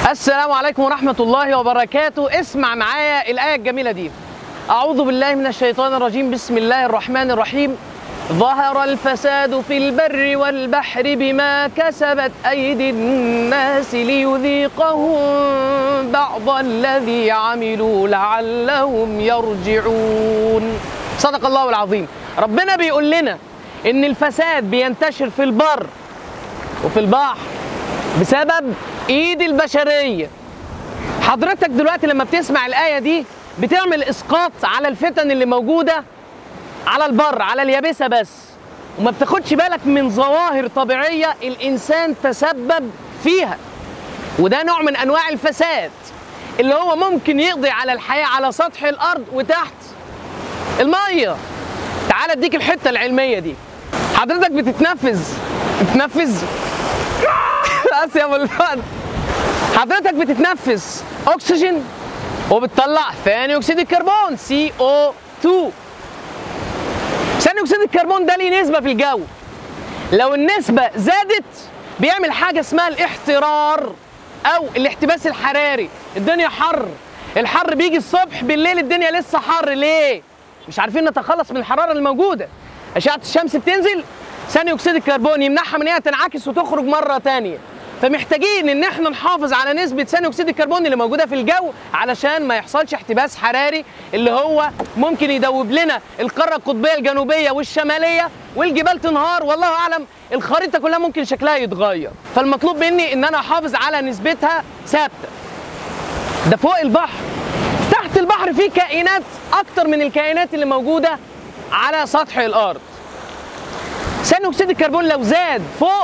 السلام عليكم ورحمة الله وبركاته اسمع معايا الآية الجميلة دي أعوذ بالله من الشيطان الرجيم بسم الله الرحمن الرحيم ظهر الفساد في البر والبحر بما كسبت أيدي الناس ليذيقهم بعض الذي عملوا لعلهم يرجعون صدق الله العظيم ربنا بيقول لنا إن الفساد بينتشر في البر وفي البحر بسبب ايد البشريه حضرتك دلوقتي لما بتسمع الايه دي بتعمل اسقاط على الفتن اللي موجوده على البر على اليابسه بس وما بتاخدش بالك من ظواهر طبيعيه الانسان تسبب فيها وده نوع من انواع الفساد اللي هو ممكن يقضي على الحياه على سطح الارض وتحت الميه تعال اديك الحته العلميه دي حضرتك بتتنفذ بتتنفذ بس يا ابو الفضل حضرتك بتتنفس اكسجين وبتطلع ثاني اكسيد الكربون سي او 2 ثاني اكسيد الكربون ده ليه نسبه في الجو لو النسبه زادت بيعمل حاجه اسمها الاحترار او الاحتباس الحراري الدنيا حر الحر بيجي الصبح بالليل الدنيا لسه حر ليه مش عارفين نتخلص من الحراره الموجوده اشعه الشمس بتنزل ثاني اكسيد الكربون يمنعها من هي تنعكس وتخرج مره تانية فمحتاجين ان احنا نحافظ على نسبه ثاني اكسيد الكربون اللي موجوده في الجو علشان ما يحصلش احتباس حراري اللي هو ممكن يدوب لنا القاره القطبيه الجنوبيه والشماليه والجبال تنهار والله اعلم الخريطه كلها ممكن شكلها يتغير فالمطلوب مني ان انا احافظ على نسبتها ثابته ده فوق البحر تحت البحر في كائنات اكتر من الكائنات اللي موجوده على سطح الارض ثاني اكسيد الكربون لو زاد فوق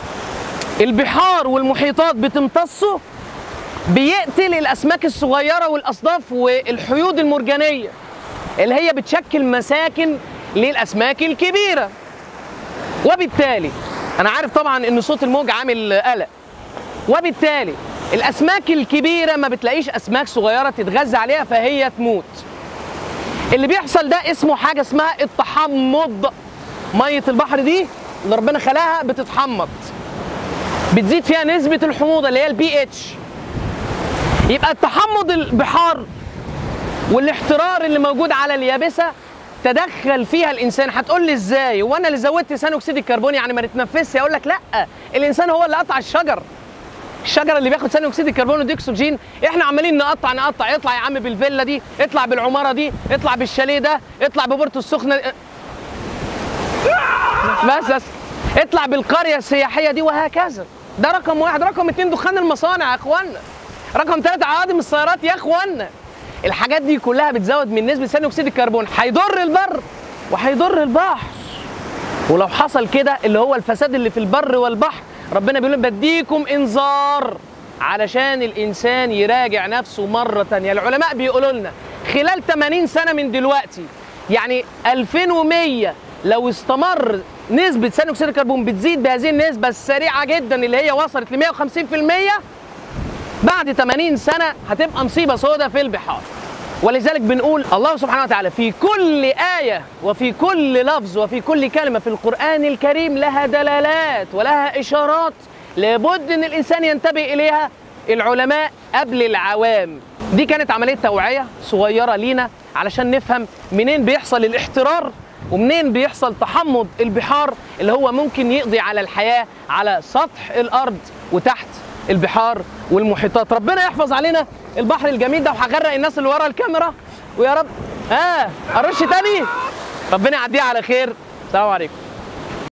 البحار والمحيطات بتمتصه بيقتل الاسماك الصغيره والاصداف والحيود المرجانيه اللي هي بتشكل مساكن للاسماك الكبيره وبالتالي انا عارف طبعا ان صوت الموج عامل قلق وبالتالي الاسماك الكبيره ما بتلاقيش اسماك صغيره تتغذى عليها فهي تموت اللي بيحصل ده اسمه حاجه اسمها التحمض ميه البحر دي اللي ربنا خلاها بتتحمض بتزيد فيها نسبة الحموضة اللي هي البي اتش يبقى التحمض البحار والاحترار اللي موجود على اليابسة تدخل فيها الانسان هتقول لي ازاي وانا اللي زودت ثاني اكسيد الكربون يعني ما نتنفسش اقول لك لا الانسان هو اللي قطع الشجر الشجر اللي بياخد ثاني اكسيد الكربون ودي اكسجين احنا عمالين نقطع نقطع يطلع يا عم بالفيلا دي اطلع بالعماره دي اطلع بالشاليه ده اطلع ببورتو السخنه بس بس اطلع بالقريه السياحيه دي وهكذا ده رقم واحد رقم اتنين دخان المصانع يا اخوانا رقم ثلاثة عوادم السيارات يا اخوانا الحاجات دي كلها بتزود من نسبة ثاني اكسيد الكربون هيضر البر وهيضر البحر ولو حصل كده اللي هو الفساد اللي في البر والبحر ربنا بيقول بديكم انذار علشان الانسان يراجع نفسه مرة تانية العلماء بيقولوا لنا خلال 80 سنة من دلوقتي يعني 2100 لو استمر نسبة ثاني أكسيد الكربون بتزيد بهذه النسبة السريعة جدا اللي هي وصلت ل 150% بعد 80 سنة هتبقى مصيبة سوداء في البحار ولذلك بنقول الله سبحانه وتعالى في كل آية وفي كل لفظ وفي كل كلمة في القرآن الكريم لها دلالات ولها إشارات لابد إن الإنسان ينتبه إليها العلماء قبل العوام دي كانت عملية توعية صغيرة لينا علشان نفهم منين بيحصل الاحترار ومنين بيحصل تحمض البحار اللي هو ممكن يقضي على الحياة على سطح الأرض وتحت البحار والمحيطات ربنا يحفظ علينا البحر الجميل ده وهغرق الناس اللي ورا الكاميرا ويا رب ها آه ارش تاني ربنا يعديها على خير السلام عليكم